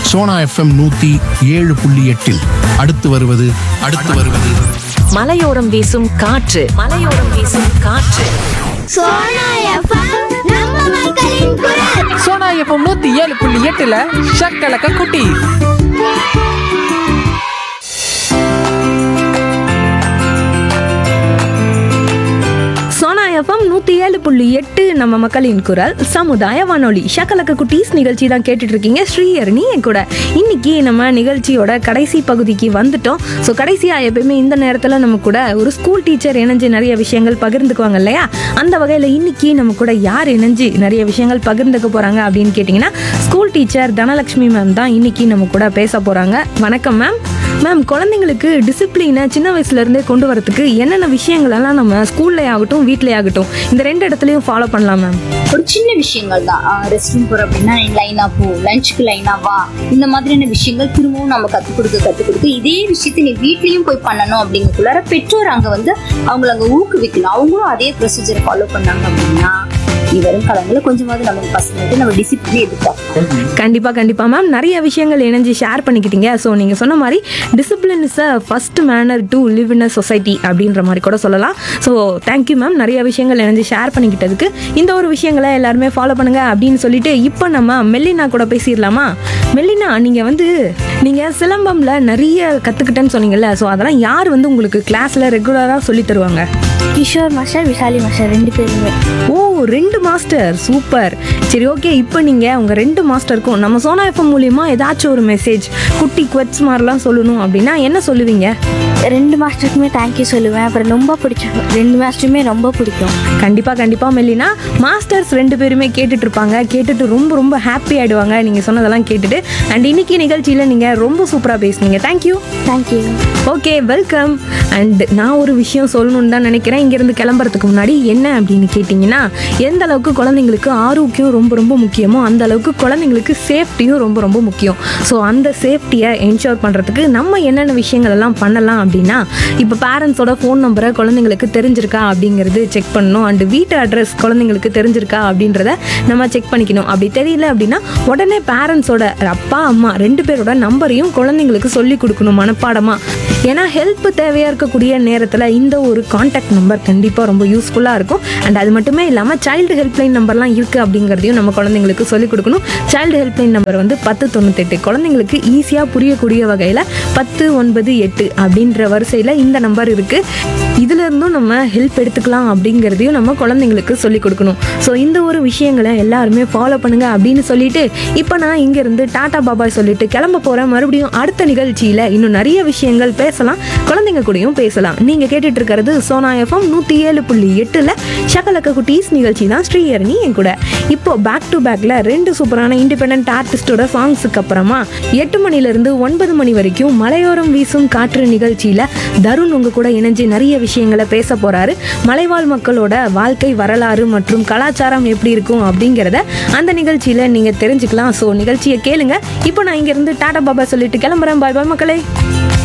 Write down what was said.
Sona FM நூத்தி ஏழு புள்ளி எட்டில் அடுத்து வருவது அடுத்து வருவது மலையோரம் வீசும் காற்று மலையோரம் வீசும் காற்று சோனா எஃப்எம் நம்ம மக்களின் குரல் சோனா எஃப்எம் நூத்தி ஏழு புள்ளி எட்டுல ஷக்கலக்க குட்டி சோனா எஃப்எம் நூற்றி ஏழு புள்ளி எட்டு நம்ம மக்களின் குரல் சமுதாய வானொலி ஷக்கலக்க குட்டீஸ் நிகழ்ச்சி தான் கேட்டுட்டு இருக்கீங்க ஸ்ரீஹரணி என் கூட இன்னைக்கு நம்ம நிகழ்ச்சியோட கடைசி பகுதிக்கு வந்துட்டோம் ஸோ கடைசியாக எப்பயுமே இந்த நேரத்தில் நம்ம கூட ஒரு ஸ்கூல் டீச்சர் இணைஞ்சு நிறைய விஷயங்கள் பகிர்ந்துக்குவாங்க இல்லையா அந்த வகையில் இன்னைக்கு நம்ம கூட யார் இணைஞ்சு நிறைய விஷயங்கள் பகிர்ந்துக்க போகிறாங்க அப்படின்னு கேட்டிங்கன்னா ஸ்கூல் டீச்சர் தனலட்சுமி மேம் தான் இன்னைக்கு நம்ம கூட பேச போகிறாங்க வணக்கம் மேம் மேம் குழந்தைங்களுக்கு டிசிப்ளினை சின்ன வயசுல இருந்தே கொண்டு வரதுக்கு என்னென்ன விஷயங்கள் எல்லாம் நம்ம ஸ்கூல்ல ஆகட்டும் வீட்லயே ஆகட்டும் இந்த ரெண்டு இடத்துலயும் ஃபாலோ பண்ணலாம் மேம் ஒரு சின்ன விஷயங்கள் தான் ரெஸ்ட் ரூம் போற அப்படின்னா நீ லைனா போ லஞ்சுக்கு லைனா வா இந்த மாதிரியான விஷயங்கள் திரும்பவும் நம்ம கத்துக் கொடுக்க கத்துக் கொடுக்க இதே விஷயத்தை நீ வீட்லயும் போய் பண்ணணும் அப்படிங்கக்குள்ளார பெற்றோர் அங்க வந்து அவங்கள அங்க ஊக்குவிக்கணும் அவங்களும் அதே ப்ரொசீஜரை ஃபாலோ பண்ணாங்க அப்படின்னா நீ வரும் காலங்களில் கொஞ்சமாவது நம்ம பசங்களுக்கு நம்ம டிசிப்ளின் எதிர்பார்க்கணும் கண்டிப்பா கண்டிப்பா மேம் நிறைய விஷயங்கள் இணைஞ்சு ஷேர் பண்ணிக்கிட்டீங்க ஸோ நீங்க சொன்ன மாதிரி discipline is a first manner to live in a society அப்படின்ற மாதிரி கூட சொல்லலாம் ஸோ தேங்க்யூ மேம் நிறைய விஷயங்கள் இணைஞ்சு ஷேர் பண்ணிக்கிட்டதுக்கு இந்த ஒரு விஷயங்களை எல்லாருமே ஃபாலோ பண்ணுங்க அப்படின்னு சொல்லிட்டு இப்போ நம்ம மெல்லினா கூட பேசிடலாமா மெல்லினா நீங்க வந்து நீங்க சிலம்பம்ல நிறைய கத்துக்கிட்டேன்னு சொன்னீங்கல்ல ஸோ அதெல்லாம் யார் வந்து உங்களுக்கு கிளாஸ்ல ரெகுலராக சொல்லி தருவாங்க கிஷோர் மாஸ்டர் விசாலி மாஸ்டர் ரெண்டு பேருமே ஓ ரெண்டு மாஸ்டர் சூப்பர் சரி ஓகே இப்போ நீங்கள் உங்கள் ரெண்டு மாஸ்டருக்கும் நம்ம சோனா எஃப்எம் மூலியமா ஏதாச்சும் ஒரு மெசேஜ் குட்டி குவெட்ஸ் மாதிரிலாம் சொல்லணும் அப்படின்னா என்ன சொல்லுவீங்க ரெண்டு மாஸ்டருக்குமே தேங்க்யூ சொல்லுவேன் அப்புறம் ரொம்ப பிடிக்கும் ரெண்டு மாஸ்டருமே ரொம்ப பிடிக்கும் கண்டிப்பாக கண்டிப்பாக மெல்லினா மாஸ்டர்ஸ் ரெண்டு பேருமே கேட்டுட்டு இருப்பாங்க கேட்டுட்டு ரொம்ப ரொம்ப ஹாப்பி ஆயிடுவாங்க நீங்கள் சொன்னதெல்லாம் கேட்டுட்டு அண்ட் இன்னைக்கு நிகழ்ச்சியில் நீங்கள் ரொம்ப சூப்பராக பேசுனீங்க thank you thank you okay welcome and நான் ஒரு விஷயம் சொல்லணும்னு தான் நினைக்கிறேன் இங்கேருந்து கிளம்புறதுக்கு முன்னாடி என்ன அப்படின்னு கேட்டிங்கன்னா எந்த அளவுக்கு குழந்தைங்களுக்கு ஆரோக்கியம் ரொம்ப ரொம்ப முக்கியமோ அந்த அளவுக்கு குழந்தைங்களுக்கு சேஃப்டியும் ரொம்ப ரொம்ப முக்கியம் ஸோ அந்த சேஃப்டியை என்ஷோர் பண்ணுறதுக்கு நம்ம என்னென்ன விஷயங்கள் எல்லாம் பண்ணலாம் அப்படின்னா இப்போ பேரண்ட்ஸோட ஃபோன் நம்பரை குழந்தைங்களுக்கு தெரிஞ்சிருக்கா அப்படிங்கிறது செக் பண்ணணும் அண்ட் வீட்டு அட்ரஸ் குழந்தைங்களுக்கு தெரிஞ்சிருக்கா அப்படின்றத நம்ம செக் பண்ணிக்கணும் அப்படி தெரியல அப்படின்னா உடனே பேரண்ட்ஸோட அப்பா அம்மா ரெண்டு பேரோட நம்பரையும் குழந்தைங்களுக்கு சொல்லி கொடுக்கணும் மனப்பாடமா ஏன்னா ஹெல்ப் தேவையாக இருக்கக்கூடிய நேரத்தில் இந்த ஒரு காண்டாக்ட் நம்பர் கண்டிப்பாக ரொம்ப யூஸ்ஃபுல்லாக இருக்கும் அண்ட் அது மட்டுமே இல்லாமல் சைல்டு ஹெல்ப்லைன் நம்பர்லாம் இருக்குது அப்படிங்கிறதையும் நம்ம குழந்தைங்களுக்கு சொல்லிக் கொடுக்கணும் சைல்டு ஹெல்ப்லைன் நம்பர் வந்து பத்து தொண்ணூத்தெட்டு குழந்தைங்களுக்கு ஈஸியாக புரியக்கூடிய வகையில் பத்து ஒன்பது எட்டு அப்படின்ற வரிசையில் இந்த நம்பர் இருக்குது இதுல இருந்தும் நம்ம ஹெல்ப் எடுத்துக்கலாம் அப்படிங்கிறதையும் நம்ம குழந்தைங்களுக்கு சொல்லிக் கொடுக்கணும் ஸோ இந்த ஒரு விஷயங்களை எல்லாருமே ஃபாலோ பண்ணுங்க அப்படின்னு சொல்லிட்டு இப்போ நான் இங்கேருந்து டாடா பாபாய் சொல்லிட்டு கிளம்ப போகிறேன் மறுபடியும் அடுத்த நிகழ்ச்சியில் இன்னும் நிறைய விஷயங்கள் பேசலாம் குழந்தைங்க கூடயும் பேசலாம் நீங்கள் கேட்டுட்டு இருக்கிறது சோனா எஃப்எம் நூற்றி ஏழு புள்ளி எட்டில் ஷகலக்க குட்டீஸ் நிகழ்ச்சி தான் ஸ்ரீஹரணி என் கூட இப்போ பேக் டு பேக்கில் ரெண்டு சூப்பரான இண்டிபெண்ட் ஆர்டிஸ்டோட சாங்ஸுக்கு அப்புறமா எட்டு மணிலேருந்து ஒன்பது மணி வரைக்கும் மலையோரம் வீசும் காற்று நிகழ்ச்சியில் தருண் உங்க கூட இணைஞ்சு நிறைய விஷயங்களை பேச போறாரு மலைவாழ் மக்களோட வாழ்க்கை வரலாறு மற்றும் கலாச்சாரம் எப்படி இருக்கும் அப்படிங்கிறத அந்த நிகழ்ச்சியில நீங்க தெரிஞ்சுக்கலாம் ஸோ நிகழ்ச்சியை கேளுங்க இப்போ நான் இங்கிருந்து டாடா பாபா சொல்லிட்டு கிளம்புறேன் பாய் பாய் மக்களே